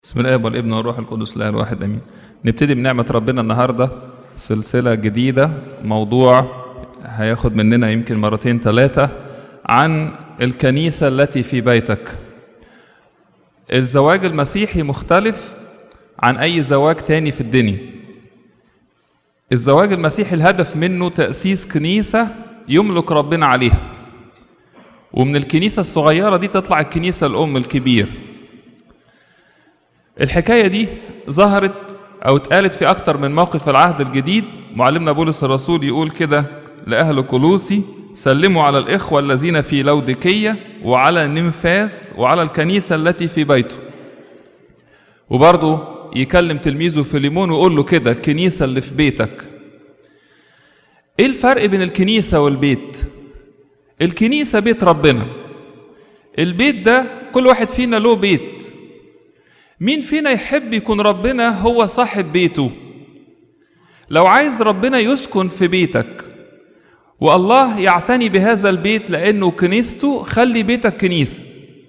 بسم الله والابن والروح القدس لا الواحد امين نبتدي بنعمه ربنا النهارده سلسله جديده موضوع هياخد مننا يمكن مرتين ثلاثه عن الكنيسه التي في بيتك الزواج المسيحي مختلف عن اي زواج تاني في الدنيا الزواج المسيحي الهدف منه تاسيس كنيسه يملك ربنا عليها ومن الكنيسه الصغيره دي تطلع الكنيسه الام الكبير الحكايه دي ظهرت او اتقالت في اكتر من موقف في العهد الجديد معلمنا بولس الرسول يقول كده لاهل كولوسي سلموا على الاخوه الذين في لوديكيه وعلى نمفاس وعلى الكنيسه التي في بيته وبرضه يكلم تلميذه فيليمون ويقول له كده الكنيسه اللي في بيتك ايه الفرق بين الكنيسه والبيت الكنيسه بيت ربنا البيت ده كل واحد فينا له بيت مين فينا يحب يكون ربنا هو صاحب بيته لو عايز ربنا يسكن في بيتك والله يعتني بهذا البيت لانه كنيسته خلي بيتك كنيسه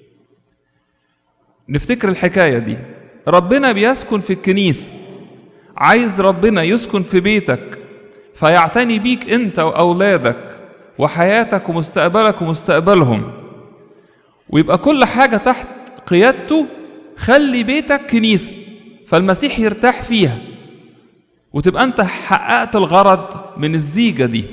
نفتكر الحكايه دي ربنا بيسكن في الكنيسه عايز ربنا يسكن في بيتك فيعتني بيك انت واولادك وحياتك ومستقبلك ومستقبلهم ويبقى كل حاجه تحت قيادته خلي بيتك كنيسة فالمسيح يرتاح فيها وتبقى أنت حققت الغرض من الزيجة دي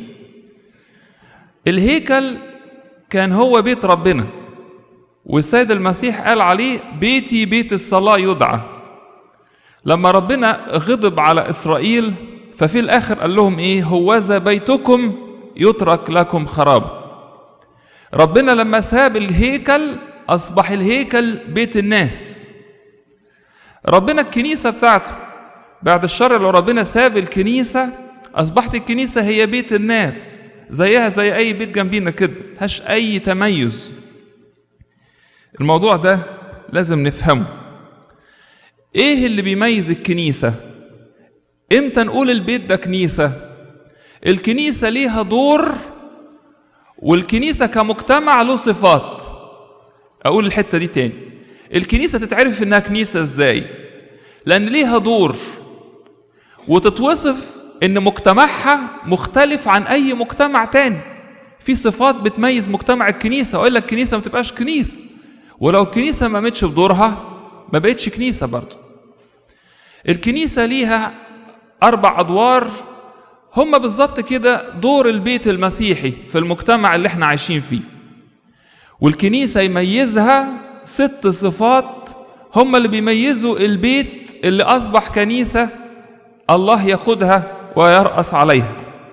الهيكل كان هو بيت ربنا والسيد المسيح قال عليه بيتي بيت الصلاة يدعى لما ربنا غضب على إسرائيل ففي الآخر قال لهم إيه هوذا بيتكم يترك لكم خراب ربنا لما ساب الهيكل أصبح الهيكل بيت الناس ربنا الكنيسة بتاعته بعد الشر لو ربنا ساب الكنيسة أصبحت الكنيسة هي بيت الناس زيها زي أي بيت جنبينا كده هاش أي تميز الموضوع ده لازم نفهمه إيه اللي بيميز الكنيسة إمتى نقول البيت ده كنيسة الكنيسة ليها دور والكنيسة كمجتمع له صفات أقول الحتة دي تاني الكنيسة تتعرف إنها كنيسة إزاي؟ لأن ليها دور وتتوصف إن مجتمعها مختلف عن أي مجتمع تاني في صفات بتميز مجتمع الكنيسة وإلا الكنيسة ما تبقاش كنيسة ولو الكنيسة ما قامتش بدورها ما بقتش كنيسة برضه الكنيسة ليها أربع أدوار هما بالظبط كده دور البيت المسيحي في المجتمع اللي احنا عايشين فيه والكنيسة يميزها ست صفات هم اللي بيميزوا البيت اللي أصبح كنيسة الله ياخدها ويرأس عليها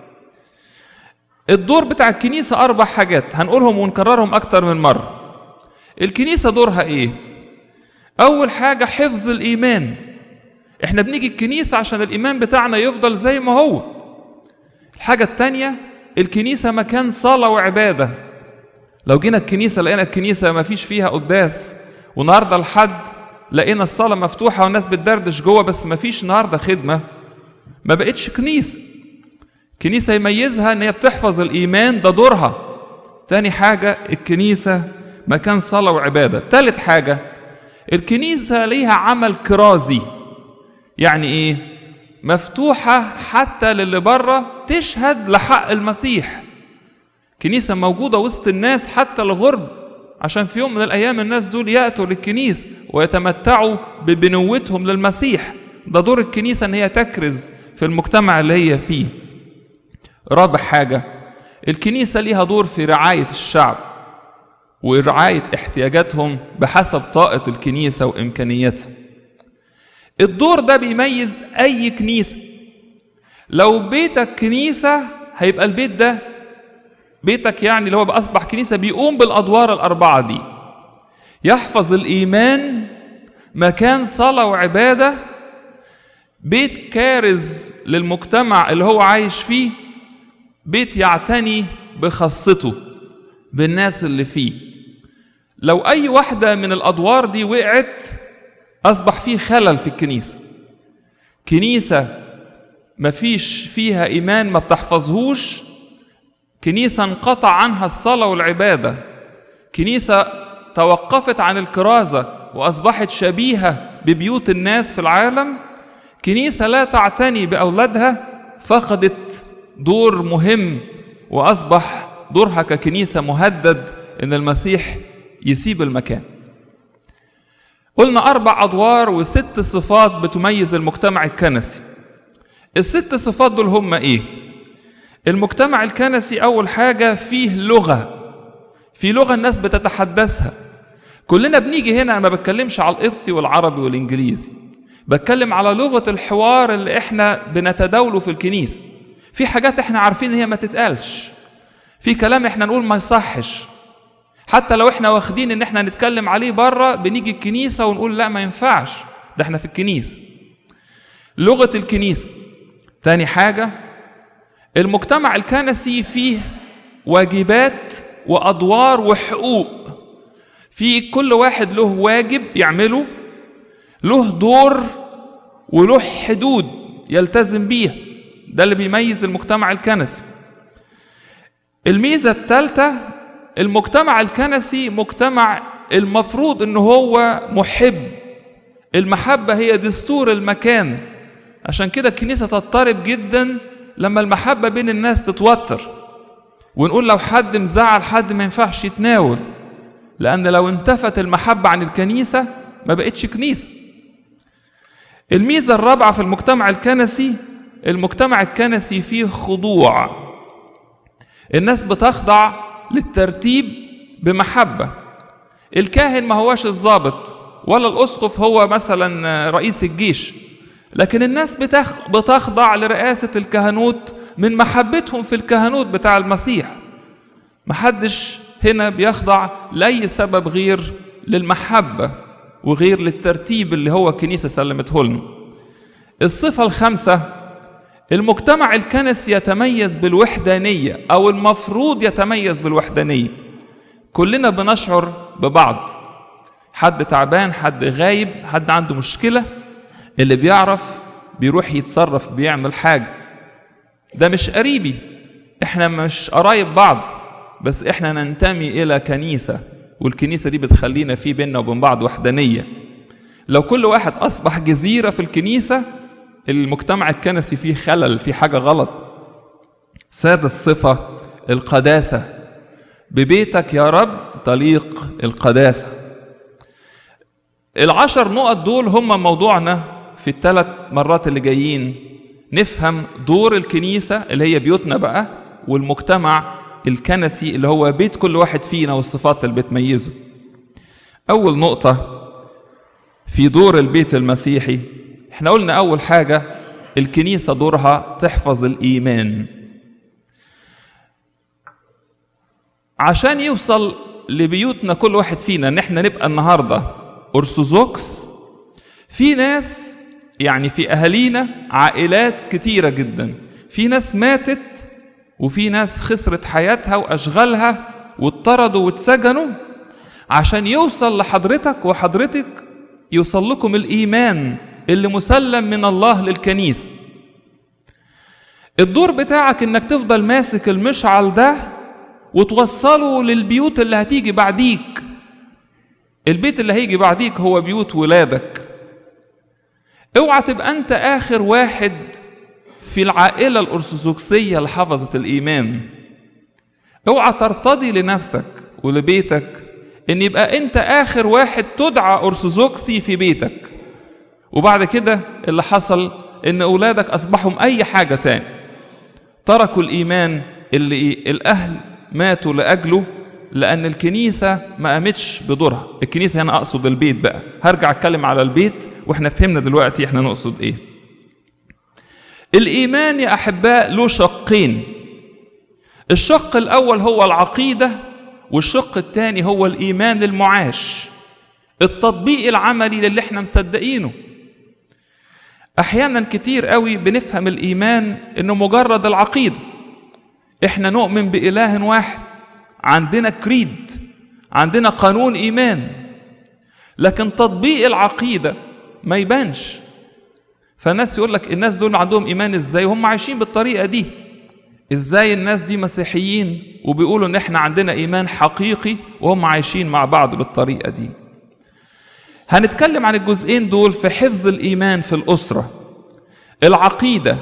الدور بتاع الكنيسة أربع حاجات هنقولهم ونكررهم أكتر من مرة الكنيسة دورها إيه؟ أول حاجة حفظ الإيمان إحنا بنيجي الكنيسة عشان الإيمان بتاعنا يفضل زي ما هو الحاجة التانية الكنيسة مكان صلاة وعبادة لو جينا الكنيسة لقينا الكنيسة ما فيش فيها قداس والنهاردة الحد لقينا الصلاة مفتوحة والناس بتدردش جوه بس ما فيش النهاردة خدمة ما بقتش كنيسة كنيسة يميزها ان هي بتحفظ الإيمان ده دورها تاني حاجة الكنيسة مكان صلاة وعبادة تالت حاجة الكنيسة ليها عمل كرازي يعني ايه مفتوحة حتى للي بره تشهد لحق المسيح كنيسة موجودة وسط الناس حتى الغرب عشان في يوم من الأيام الناس دول يأتوا للكنيسة ويتمتعوا ببنوتهم للمسيح ده دور الكنيسة إن هي تكرز في المجتمع اللي هي فيه رابع حاجة الكنيسة ليها دور في رعاية الشعب ورعاية احتياجاتهم بحسب طاقة الكنيسة وإمكانياتها الدور ده بيميز أي كنيسة لو بيتك كنيسة هيبقى البيت ده بيتك يعني اللي هو أصبح كنيسة بيقوم بالأدوار الأربعة دي يحفظ الإيمان مكان صلاة وعبادة بيت كارز للمجتمع اللي هو عايش فيه بيت يعتني بخاصته بالناس اللي فيه لو أي واحدة من الأدوار دي وقعت أصبح فيه خلل في الكنيسة كنيسة مفيش فيها إيمان ما بتحفظهوش كنيسة انقطع عنها الصلاة والعبادة كنيسة توقفت عن الكرازة وأصبحت شبيهة ببيوت الناس في العالم كنيسة لا تعتني بأولادها فقدت دور مهم وأصبح دورها ككنيسة مهدد إن المسيح يسيب المكان قلنا أربع أدوار وست صفات بتميز المجتمع الكنسي الست صفات دول هم إيه؟ المجتمع الكنسي أول حاجة فيه لغة في لغة الناس بتتحدثها كلنا بنيجي هنا ما بتكلمش على القبطي والعربي والإنجليزي بتكلم على لغة الحوار اللي احنا بنتداوله في الكنيسة في حاجات احنا عارفين هي ما تتقالش في كلام احنا نقول ما يصحش حتى لو احنا واخدين ان احنا نتكلم عليه بره بنيجي الكنيسة ونقول لا ما ينفعش ده احنا في الكنيسة لغة الكنيسة تاني حاجة المجتمع الكنسي فيه واجبات وأدوار وحقوق في كل واحد له واجب يعمله له دور وله حدود يلتزم بيها ده اللي بيميز المجتمع الكنسي الميزة الثالثة المجتمع الكنسي مجتمع المفروض ان هو محب المحبة هي دستور المكان عشان كده الكنيسة تضطرب جدا لما المحبة بين الناس تتوتر ونقول لو حد مزعل حد ما ينفعش يتناول لأن لو انتفت المحبة عن الكنيسة ما بقتش كنيسة الميزة الرابعة في المجتمع الكنسي المجتمع الكنسي فيه خضوع الناس بتخضع للترتيب بمحبة الكاهن ما هواش الضابط ولا الأسقف هو مثلا رئيس الجيش لكن الناس بتخ... بتخضع لرئاسة الكهنوت من محبتهم في الكهنوت بتاع المسيح محدش هنا بيخضع لأي سبب غير للمحبة وغير للترتيب اللي هو الكنيسة سلمته لنا الصفة الخامسة المجتمع الكنسي يتميز بالوحدانية أو المفروض يتميز بالوحدانية كلنا بنشعر ببعض حد تعبان حد غايب حد عنده مشكلة اللي بيعرف بيروح يتصرف بيعمل حاجة ده مش قريبي احنا مش قرايب بعض بس احنا ننتمي الى كنيسة والكنيسة دي بتخلينا في بيننا وبين بعض وحدانية لو كل واحد اصبح جزيرة في الكنيسة المجتمع الكنسي فيه خلل في حاجة غلط سادس صفة القداسة ببيتك يا رب تليق القداسة العشر نقط دول هم موضوعنا في الثلاث مرات اللي جايين نفهم دور الكنيسة اللي هي بيوتنا بقى والمجتمع الكنسي اللي هو بيت كل واحد فينا والصفات اللي بتميزه أول نقطة في دور البيت المسيحي احنا قلنا أول حاجة الكنيسة دورها تحفظ الإيمان عشان يوصل لبيوتنا كل واحد فينا ان احنا نبقى النهارده ارثوذكس في ناس يعني في اهالينا عائلات كتيره جدا في ناس ماتت وفي ناس خسرت حياتها واشغالها واضطردوا واتسجنوا عشان يوصل لحضرتك وحضرتك يوصل لكم الايمان اللي مسلم من الله للكنيسه الدور بتاعك انك تفضل ماسك المشعل ده وتوصله للبيوت اللي هتيجي بعديك البيت اللي هيجي بعديك هو بيوت ولادك اوعى تبقى انت اخر واحد في العائله الارثوذكسيه اللي حفظت الايمان اوعى ترتضي لنفسك ولبيتك ان يبقى انت اخر واحد تدعى ارثوذكسي في بيتك وبعد كده اللي حصل ان اولادك اصبحوا اي حاجه تاني تركوا الايمان اللي الاهل ماتوا لاجله لان الكنيسه ما قامتش بدورها الكنيسه هنا اقصد البيت بقى هرجع اتكلم على البيت واحنا فهمنا دلوقتي احنا نقصد ايه الايمان يا احباء له شقين الشق الاول هو العقيده والشق الثاني هو الايمان المعاش التطبيق العملي للي احنا مصدقينه احيانا كتير قوي بنفهم الايمان انه مجرد العقيده احنا نؤمن باله واحد عندنا كريد عندنا قانون ايمان لكن تطبيق العقيده ما يبانش فالناس يقول لك الناس دول عندهم ايمان ازاي وهم عايشين بالطريقه دي ازاي الناس دي مسيحيين وبيقولوا ان احنا عندنا ايمان حقيقي وهم عايشين مع بعض بالطريقه دي هنتكلم عن الجزئين دول في حفظ الإيمان في الأسرة العقيدة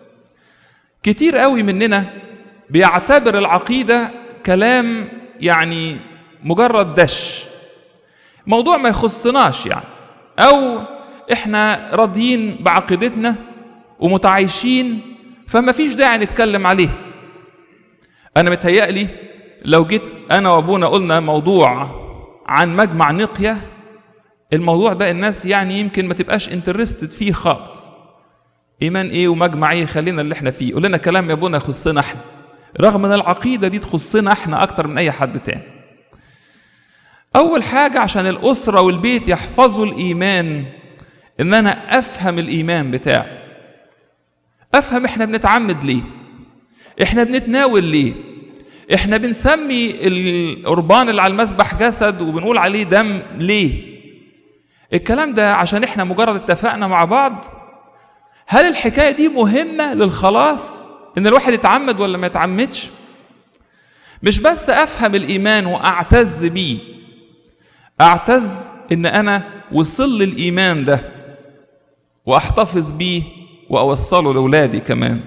كتير قوي مننا بيعتبر العقيدة كلام يعني مجرد دش موضوع ما يخصناش يعني أو إحنا راضيين بعقيدتنا ومتعايشين فما فيش داعي نتكلم عليه أنا متهيألي لو جيت أنا وأبونا قلنا موضوع عن مجمع نقية الموضوع ده الناس يعني يمكن ما تبقاش انترستد فيه خالص ايمان ايه ومجمع ايه خلينا اللي احنا فيه قول لنا كلام يا ابونا يخصنا احنا رغم ان العقيده دي تخصنا احنا اكتر من اي حد تاني اول حاجه عشان الاسره والبيت يحفظوا الايمان ان انا افهم الايمان بتاعي افهم احنا بنتعمد ليه احنا بنتناول ليه احنا بنسمي القربان اللي على المذبح جسد وبنقول عليه دم ليه الكلام ده عشان احنا مجرد اتفقنا مع بعض هل الحكايه دي مهمه للخلاص ان الواحد يتعمد ولا ما يتعمدش مش بس افهم الايمان واعتز بيه اعتز ان انا وصل للايمان ده واحتفظ بيه واوصله لاولادي كمان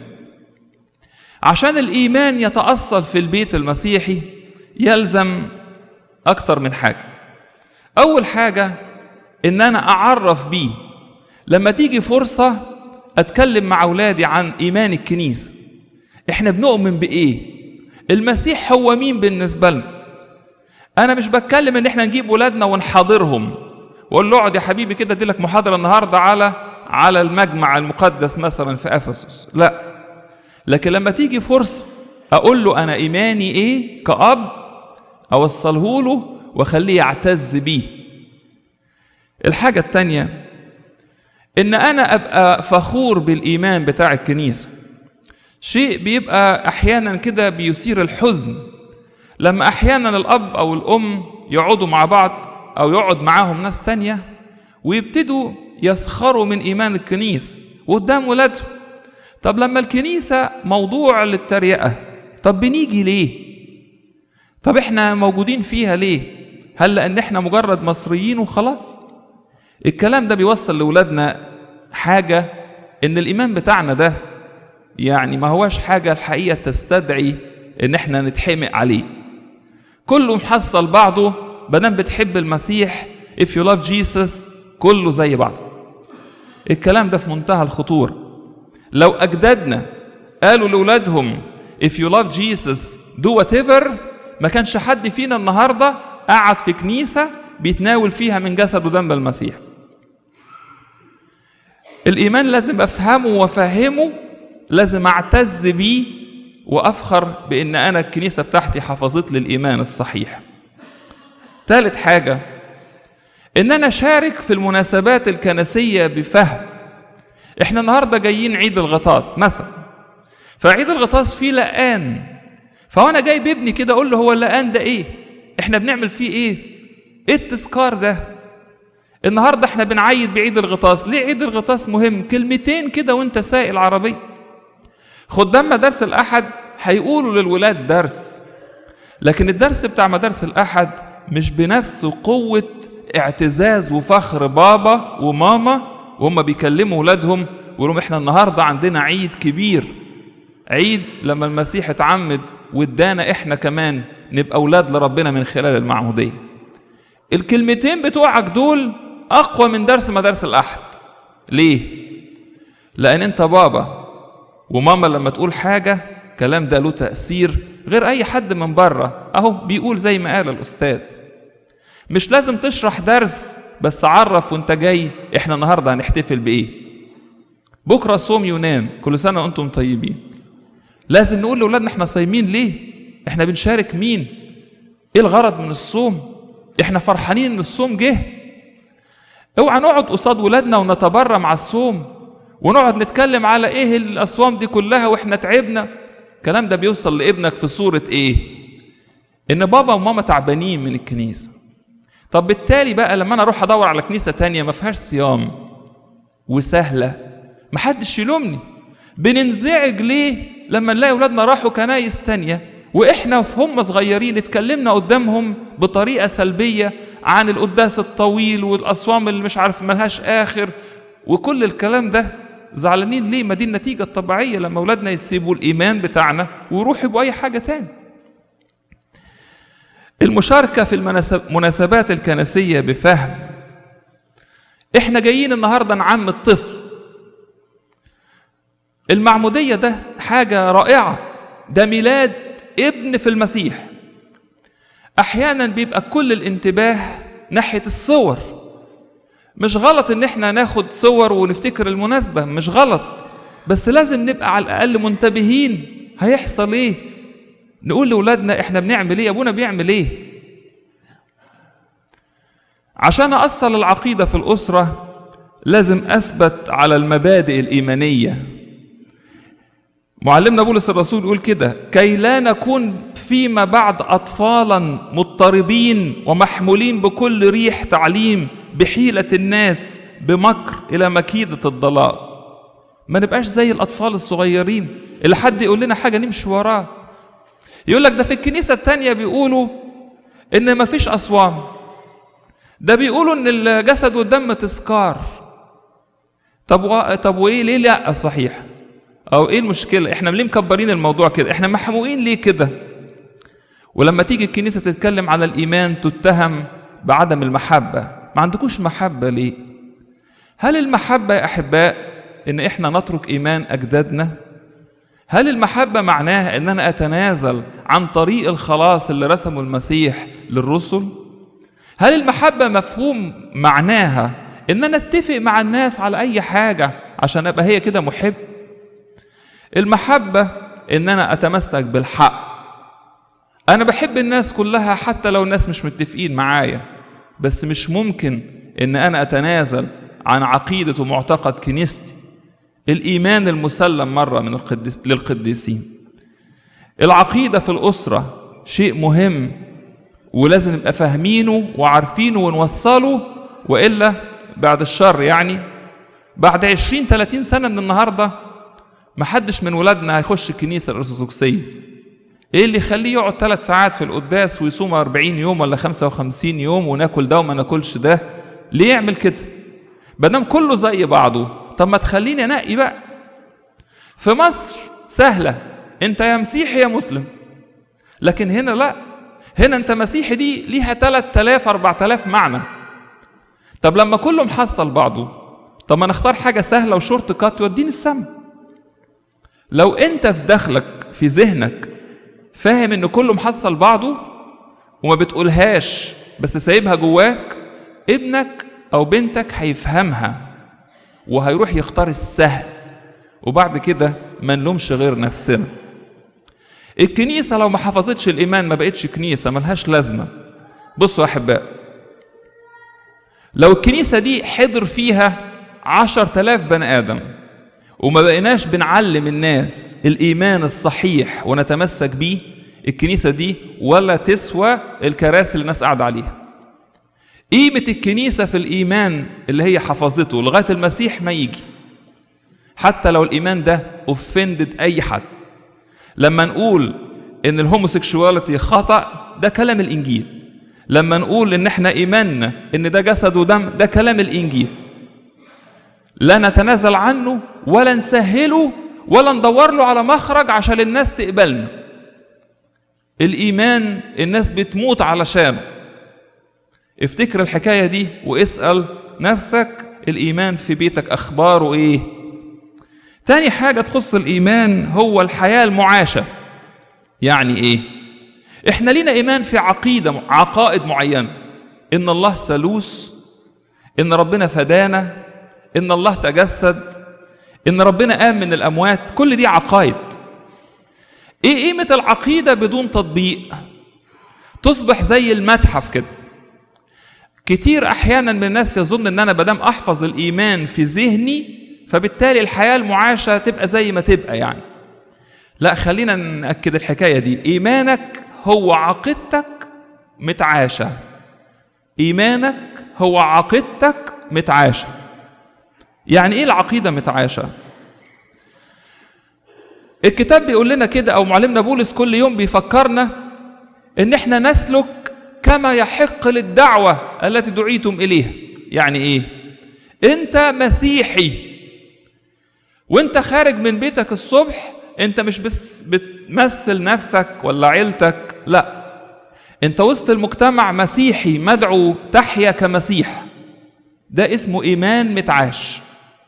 عشان الايمان يتاصل في البيت المسيحي يلزم اكتر من حاجه اول حاجه ان انا اعرف بيه لما تيجي فرصه اتكلم مع اولادي عن ايمان الكنيسه احنا بنؤمن بايه المسيح هو مين بالنسبه لنا انا مش بتكلم ان احنا نجيب ولادنا ونحاضرهم واقول له اقعد يا حبيبي كده ادي لك محاضره النهارده على على المجمع المقدس مثلا في افسس لا لكن لما تيجي فرصه اقول له انا ايماني ايه كاب اوصله له واخليه يعتز بيه الحاجه الثانيه ان انا ابقى فخور بالايمان بتاع الكنيسه شيء بيبقى احيانا كده بيثير الحزن لما احيانا الاب او الام يقعدوا مع بعض او يقعد معاهم ناس تانية ويبتدوا يسخروا من ايمان الكنيسه قدام ولادهم طب لما الكنيسه موضوع للتريقه طب بنيجي ليه طب احنا موجودين فيها ليه هل لان احنا مجرد مصريين وخلاص الكلام ده بيوصل لاولادنا حاجه ان الايمان بتاعنا ده يعني ما هواش حاجه الحقيقه تستدعي ان احنا نتحمق عليه كله محصل بعضه بدل بتحب المسيح if you love Jesus كله زي بعضه الكلام ده في منتهى الخطورة لو أجدادنا قالوا لأولادهم if you love Jesus do whatever ما كانش حد فينا النهاردة قعد في كنيسة بيتناول فيها من جسد ودم المسيح الإيمان لازم أفهمه وأفهمه لازم أعتز بيه وأفخر بإن أنا الكنيسة بتاعتي حفظت لي الإيمان الصحيح ثالث حاجة إن أنا أشارك في المناسبات الكنسية بفهم إحنا النهاردة جايين عيد الغطاس مثلا فعيد الغطاس فيه لقان فوانا جاي بابني كده اقول له هو اللقان ده ايه احنا بنعمل فيه ايه ايه التذكار ده النهارده احنا بنعيد بعيد الغطاس ليه عيد الغطاس مهم كلمتين كده وانت سايق العربيه خدام مدارس الاحد هيقولوا للولاد درس لكن الدرس بتاع مدارس الاحد مش بنفس قوه اعتزاز وفخر بابا وماما وهم بيكلموا ولادهم ويقولوا احنا النهارده عندنا عيد كبير عيد لما المسيح اتعمد وادانا احنا كمان نبقى اولاد لربنا من خلال المعموديه الكلمتين بتوعك دول اقوى من درس مدارس الاحد ليه لان انت بابا وماما لما تقول حاجه كلام ده له تاثير غير اي حد من بره اهو بيقول زي ما قال الاستاذ مش لازم تشرح درس بس عرف وانت جاي احنا النهارده هنحتفل بايه بكره صوم يونان كل سنه وانتم طيبين لازم نقول لاولادنا احنا صايمين ليه احنا بنشارك مين ايه الغرض من الصوم احنا فرحانين ان الصوم جه اوعى نقعد قصاد ولادنا ونتبرم على الصوم ونقعد نتكلم على ايه الاصوام دي كلها واحنا تعبنا الكلام ده بيوصل لابنك في صورة ايه ان بابا وماما تعبانين من الكنيسة طب بالتالي بقى لما انا اروح ادور على كنيسة تانية ما فيهاش صيام وسهلة محدش يلومني بننزعج ليه لما نلاقي اولادنا راحوا كنايس تانية واحنا هم صغيرين اتكلمنا قدامهم بطريقة سلبية عن القداس الطويل والاصوام اللي مش عارف ملهاش اخر وكل الكلام ده زعلانين ليه ما دي النتيجه الطبيعيه لما اولادنا يسيبوا الايمان بتاعنا ويروحوا يبقوا اي حاجه تاني المشاركه في المناسبات الكنسيه بفهم احنا جايين النهارده نعم الطفل المعموديه ده حاجه رائعه ده ميلاد ابن في المسيح احيانا بيبقى كل الانتباه ناحيه الصور مش غلط ان احنا ناخد صور ونفتكر المناسبه مش غلط بس لازم نبقى على الاقل منتبهين هيحصل ايه نقول لاولادنا احنا بنعمل ايه ابونا بيعمل ايه عشان اصل العقيده في الاسره لازم اثبت على المبادئ الايمانيه معلمنا بولس الرسول يقول كده كي لا نكون فيما بعد اطفالا مضطربين ومحمولين بكل ريح تعليم بحيله الناس بمكر الى مكيده الضلال ما نبقاش زي الاطفال الصغيرين اللي حد يقول لنا حاجه نمشي وراه يقول لك ده في الكنيسه التانية بيقولوا ان ما فيش اصوام ده بيقولوا ان الجسد والدم تذكار طب و... طب وايه ليه لا صحيح او ايه المشكله احنا ليه مكبرين الموضوع كده احنا محموقين ليه كده ولما تيجي الكنيسه تتكلم على الايمان تتهم بعدم المحبه ما عندكوش محبه ليه هل المحبه يا احباء ان احنا نترك ايمان اجدادنا هل المحبه معناها ان انا اتنازل عن طريق الخلاص اللي رسمه المسيح للرسل هل المحبه مفهوم معناها ان انا اتفق مع الناس على اي حاجه عشان ابقى هي كده محب المحبه ان انا اتمسك بالحق انا بحب الناس كلها حتى لو الناس مش متفقين معايا بس مش ممكن ان انا اتنازل عن عقيده ومعتقد كنيستي الايمان المسلم مره من القديس للقديسين العقيده في الاسره شيء مهم ولازم نبقى فاهمينه وعارفينه ونوصله والا بعد الشر يعني بعد 20 30 سنه من النهارده محدش من ولادنا هيخش الكنيسه الارثوذكسيه ايه اللي يخليه يقعد ثلاث ساعات في القداس ويصوم 40 يوم ولا 55 يوم وناكل ده وما ناكلش ده ليه يعمل كده بدام كله زي بعضه طب ما تخليني انقي بقى في مصر سهله انت يا مسيحي يا مسلم لكن هنا لا هنا انت مسيحي دي ليها 3000 4000 معنى طب لما كله محصل بعضه طب ما نختار حاجه سهله وشورت كات يوديني السما لو انت في داخلك في ذهنك فاهم ان كله محصل بعضه وما بتقولهاش بس سايبها جواك ابنك او بنتك هيفهمها وهيروح يختار السهل وبعد كده ما نلومش غير نفسنا الكنيسة لو ما حفظتش الإيمان ما بقتش كنيسة ملهاش لازمة بصوا يا أحباء لو الكنيسة دي حضر فيها عشر تلاف بني آدم وما بقيناش بنعلم الناس الإيمان الصحيح ونتمسك بيه الكنيسة دي ولا تسوى الكراسي اللي الناس قاعدة عليها قيمة الكنيسة في الإيمان اللي هي حفظته لغاية المسيح ما يجي حتى لو الإيمان ده أوفندد أي حد لما نقول إن الهوموسيكشواليتي خطأ ده كلام الإنجيل لما نقول إن إحنا إيماننا إن ده جسد ودم ده كلام الإنجيل لا نتنازل عنه ولا نسهله ولا ندور له على مخرج عشان الناس تقبلنا الإيمان الناس بتموت علشانه افتكر الحكاية دي واسأل نفسك الإيمان في بيتك أخباره إيه تاني حاجة تخص الإيمان هو الحياة المعاشة يعني إيه إحنا لينا إيمان في عقيدة عقائد معينة إن الله ثالوث إن ربنا فدانا إن الله تجسد إن ربنا قام من الأموات كل دي عقائد إيه قيمة العقيدة بدون تطبيق تصبح زي المتحف كده كتير احيانا من الناس يظن ان انا بدام احفظ الايمان في ذهني فبالتالي الحياه المعاشه تبقى زي ما تبقى يعني لا خلينا ناكد الحكايه دي ايمانك هو عقيدتك متعاشه ايمانك هو عقيدتك متعاشه يعني ايه العقيده متعاشه الكتاب بيقول لنا كده او معلمنا بولس كل يوم بيفكرنا ان احنا نسلك كما يحق للدعوة التي دعيتم إليها يعني إيه؟ أنت مسيحي وأنت خارج من بيتك الصبح أنت مش بس بتمثل نفسك ولا عيلتك لا أنت وسط المجتمع مسيحي مدعو تحيا كمسيح ده اسمه إيمان متعاش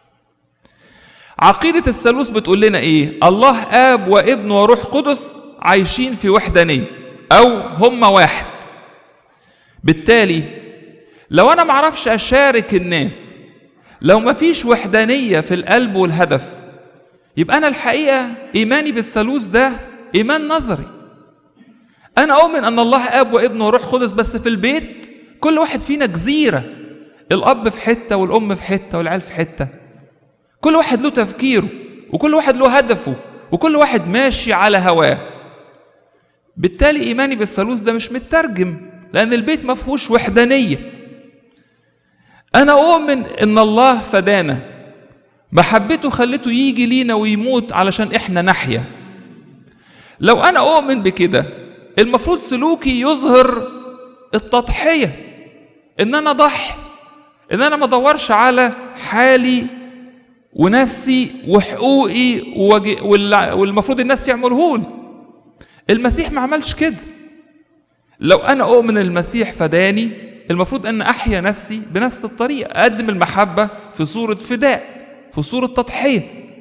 عقيدة الثالوث بتقول لنا إيه؟ الله آب وابن وروح قدس عايشين في وحدانية أو هم واحد بالتالي لو أنا معرفش أشارك الناس لو مفيش وحدانية في القلب والهدف يبقى أنا الحقيقة إيماني بالثالوث ده إيمان نظري أنا أؤمن أن الله آب وابن وروح قدس بس في البيت كل واحد فينا جزيرة الأب في حتة والأم في حتة والعيال في حتة كل واحد له تفكيره وكل واحد له هدفه وكل واحد ماشي على هواه بالتالي إيماني بالثالوث ده مش مترجم لأن البيت ما فيهوش وحدانية أنا أؤمن إن الله فدانا محبته خلته يجي لينا ويموت علشان إحنا نحيا لو أنا أؤمن بكده المفروض سلوكي يظهر التضحية إن أنا ضحي إن أنا ما أدورش على حالي ونفسي وحقوقي والمفروض الناس يعملوه لي المسيح ما عملش كده لو انا اؤمن المسيح فداني المفروض ان احيا نفسي بنفس الطريقه اقدم المحبه في صوره فداء في صوره تضحيه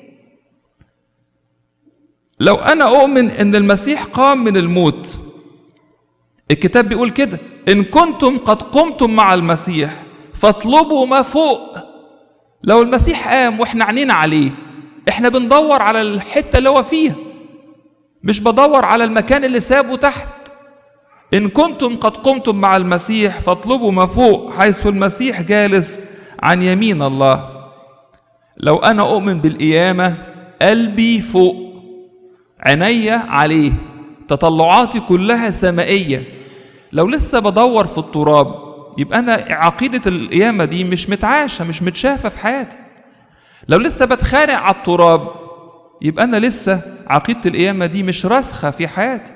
لو انا اؤمن ان المسيح قام من الموت الكتاب بيقول كده ان كنتم قد قمتم مع المسيح فاطلبوا ما فوق لو المسيح قام واحنا عنينا عليه احنا بندور على الحته اللي هو فيها مش بدور على المكان اللي سابه تحت إن كنتم قد قمتم مع المسيح فاطلبوا ما فوق حيث المسيح جالس عن يمين الله لو أنا أؤمن بالقيامة قلبي فوق عيني عليه تطلعاتي كلها سمائية لو لسه بدور في التراب يبقى أنا عقيدة القيامة دي مش متعاشة مش متشافة في حياتي لو لسه بتخانق على التراب يبقى أنا لسه عقيدة القيامة دي مش راسخة في حياتي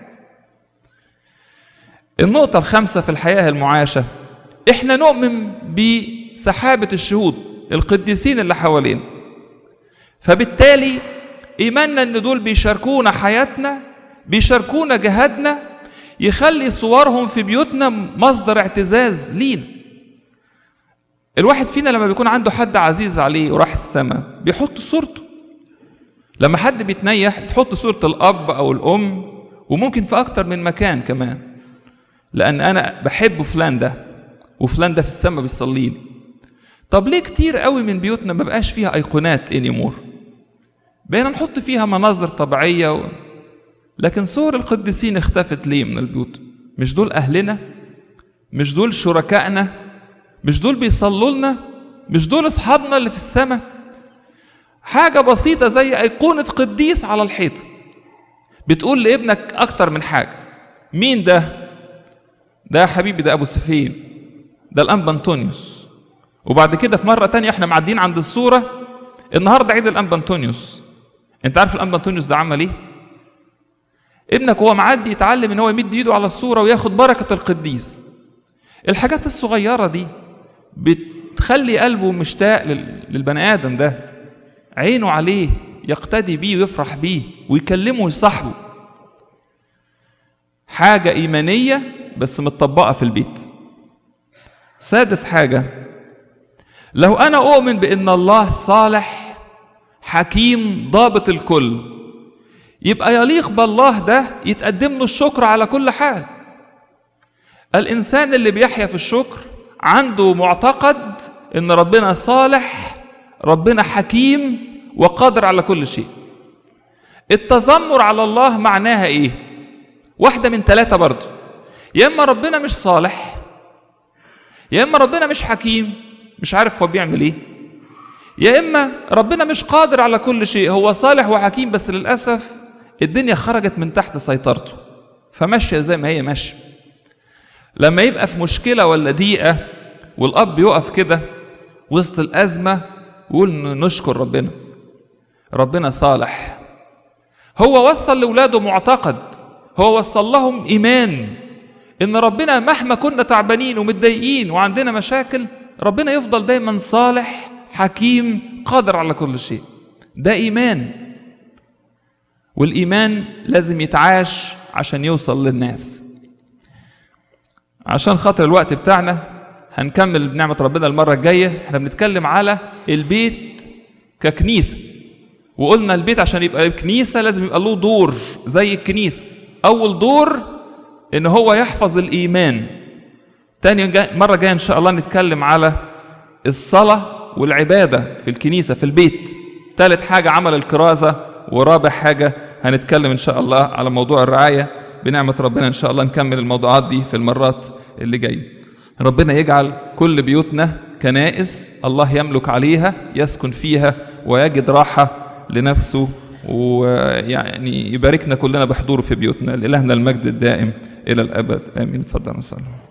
النقطة الخامسة في الحياة المعاشة احنا نؤمن بسحابة الشهود القديسين اللي حوالينا فبالتالي إيماننا إن دول بيشاركونا حياتنا بيشاركونا جهادنا يخلي صورهم في بيوتنا مصدر اعتزاز لينا الواحد فينا لما بيكون عنده حد عزيز عليه وراح السماء بيحط صورته لما حد بيتنيح تحط صورة الأب أو الأم وممكن في أكتر من مكان كمان لأن أنا بحب فلان ده وفلان ده في السماء بيصلي لي طب ليه كتير قوي من بيوتنا ما بقاش فيها أيقونات انيمور بقينا نحط فيها مناظر طبيعية و... لكن صور القديسين اختفت ليه من البيوت مش دول أهلنا مش دول شركائنا مش دول بيصلوا لنا مش دول أصحابنا اللي في السماء حاجة بسيطة زي أيقونة قديس على الحيطة بتقول لابنك أكتر من حاجة مين ده؟ ده يا حبيبي ده أبو سفين ده الأنبا أنطونيوس وبعد كده في مرة تانية احنا معديين عند الصورة النهاردة عيد الأنبا أنطونيوس أنت عارف الأنبا أنطونيوس ده عمل إيه؟ ابنك هو معدي يتعلم ان هو يمد ايده على الصوره وياخد بركه القديس الحاجات الصغيره دي بتخلي قلبه مشتاق للبني ادم ده عينه عليه يقتدي بيه ويفرح بيه ويكلمه ويصاحبه حاجة إيمانية بس متطبقة في البيت سادس حاجة لو أنا أؤمن بأن الله صالح حكيم ضابط الكل يبقى يليق بالله ده يتقدم له الشكر على كل حال الإنسان اللي بيحيا في الشكر عنده معتقد أن ربنا صالح ربنا حكيم وقادر على كل شيء التذمر على الله معناها ايه واحدة من ثلاثة برضو يا اما ربنا مش صالح يا اما ربنا مش حكيم مش عارف هو بيعمل ايه يا اما ربنا مش قادر على كل شيء هو صالح وحكيم بس للاسف الدنيا خرجت من تحت سيطرته فماشيه زي ما هي ماشيه لما يبقى في مشكله ولا ضيقه والاب يقف كده وسط الازمه ويقول نشكر ربنا ربنا صالح هو وصل لاولاده معتقد هو وصل لهم ايمان ان ربنا مهما كنا تعبانين ومتضايقين وعندنا مشاكل ربنا يفضل دايما صالح حكيم قادر على كل شيء ده ايمان والايمان لازم يتعاش عشان يوصل للناس عشان خاطر الوقت بتاعنا هنكمل بنعمة ربنا المرة الجاية احنا بنتكلم على البيت ككنيسة وقلنا البيت عشان يبقى كنيسة لازم يبقى له دور زي الكنيسة أول دور إن هو يحفظ الإيمان تاني جا مرة جاية إن شاء الله نتكلم على الصلاة والعبادة في الكنيسة في البيت تالت حاجة عمل الكرازة ورابع حاجة هنتكلم إن شاء الله على موضوع الرعاية بنعمة ربنا إن شاء الله نكمل الموضوعات دي في المرات اللي جاية ربنا يجعل كل بيوتنا كنائس الله يملك عليها يسكن فيها ويجد راحة لنفسه ويعني يباركنا كلنا بحضوره في بيوتنا لإلهنا المجد الدائم إلى الأبد آمين اتفضل نصلي